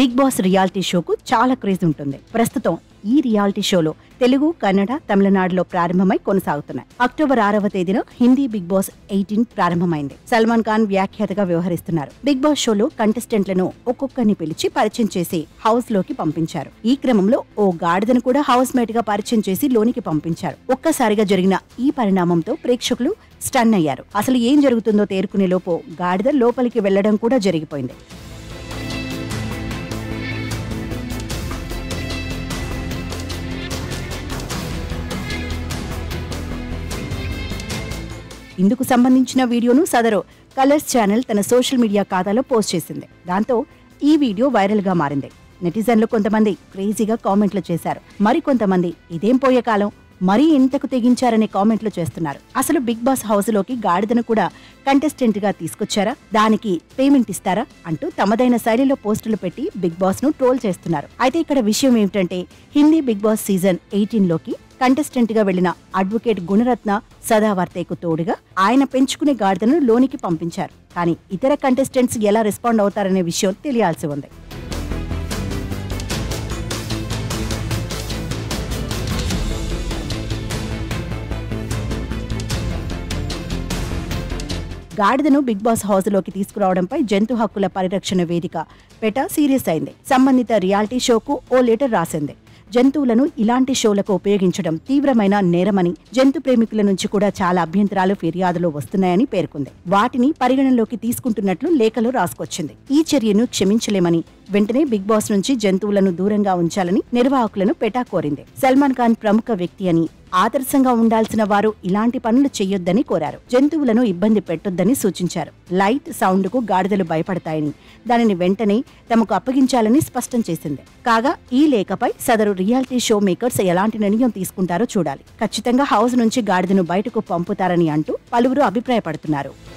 big boss reality షోకు చాలా craze ఉంటుంది ప్రస్తుతం ఈ రియాలిటీ షోలో తెలుగు కన్నడ తమిళనాడులో ప్రారంభమై కొనసాగుతున్నాయి అక్టోబర్ ఆరవ తేదీన హిందీ బిగ్ బాస్ ఎయిటీన్ ప్రారంభమైంది సల్మాన్ ఖాన్ వ్యాఖ్యాతగా వ్యవహరిస్తున్నారు బిగ్ బాస్ షోలో కంటెస్టెంట్లను ఒక్కొక్కరిని పిలిచి పరిచయం చేసి హౌస్ లోకి పంపించారు ఈ క్రమంలో ఓ గాడిదను కూడా హౌస్ మేట్ గా పరిచయం చేసి లోనికి పంపించారు ఒక్కసారిగా జరిగిన ఈ పరిణామంతో ప్రేక్షకులు స్టన్ అయ్యారు అసలు ఏం జరుగుతుందో తేరుకునే లోపు గాడిద లోపలికి వెళ్లడం కూడా జరిగిపోయింది ఇందుకు సంబంధించిన వీడియోను సదరు కలర్స్ ఛానల్ తన సోషల్ మీడియా ఖాతాలో పోస్ట్ చేసింది దాంతో ఈ వీడియో వైరల్ గా మారింది నెటిజన్లు కొంతమంది క్రేజీగా కామెంట్లు చేశారు మరికొంతమంది ఇదేం పోయే కాలం మరీ ఇంతకు తెగించారనే కామెంట్లు చేస్తున్నారు అసలు బిగ్ బాస్ హౌస్ లోకి గాడిదను కూడా కంటెస్టెంట్ గా తీసుకొచ్చారా దానికి పేమెంట్ ఇస్తారా అంటూ తమదైన శైలిలో పోస్టులు పెట్టి బిగ్ బాస్ ను ట్రోల్ చేస్తున్నారు అయితే ఇక్కడ విషయం ఏమిటంటే Hindi Bigg Boss season eighteen లోకి కంటెస్టెంట్ గా వెళ్లిన అడ్వకేట్ గుణరత్న సదావర్తేకు తోడుగా ఆయన పెంచుకునే గాడిదను లోనికి పంపించారు కానీ ఇతర కంటెస్టెంట్స్ ఎలా రెస్పాండ్ అవుతారనే విషయం తెలియాల్సి ఉంది గాడిదను బిగ్ బాస్ హౌస్ లోకి తీసుకురావడంపై జంతు హక్కుల పరిరక్షణ వేదిక పెటా సీరియస్ అయింది సంబంధిత రియాలిటీ షోకు ఓ లెటర్ రాసింది జంతువులను ఇలాంటి షోలకు ఉపయోగించడం తీవ్రమైన నేరమని జంతు ప్రేమికుల నుంచి కూడా చాలా అభ్యంతరాలు ఫిర్యాదులు వస్తున్నాయని పేర్కొంది వాటిని పరిగణనలోకి తీసుకుంటున్నట్లు లేఖలో రాసుకొచ్చింది ఈ చర్యను క్షమించలేమని వెంటనే బిగ్ బాస్ నుంచి జంతువులను దూరంగా ఉంచాలని నిర్వాహకులను పెటా కోరింది సల్మాన్ ఖాన్ ప్రముఖ వ్యక్తి అని ఆదర్శంగా ఉండాల్సిన వారు ఇలాంటి పనులు చేయొద్దని కోరారు జంతువులను ఇబ్బంది పెట్టొద్దని సూచించారు లైట్ సౌండ్ కు గాడిదలు భయపడతాయని దానిని వెంటనే తమకు అప్పగించాలని స్పష్టం చేసింది కాగా ఈ లేఖపై సదరు రియాలిటీ షో మేకర్స్ ఎలాంటి నిర్ణయం తీసుకుంటారో చూడాలి ఖచ్చితంగా హౌస్ నుంచి గాడిదను బయటకు పంపుతారని అంటూ పలువురు అభిప్రాయపడుతున్నారు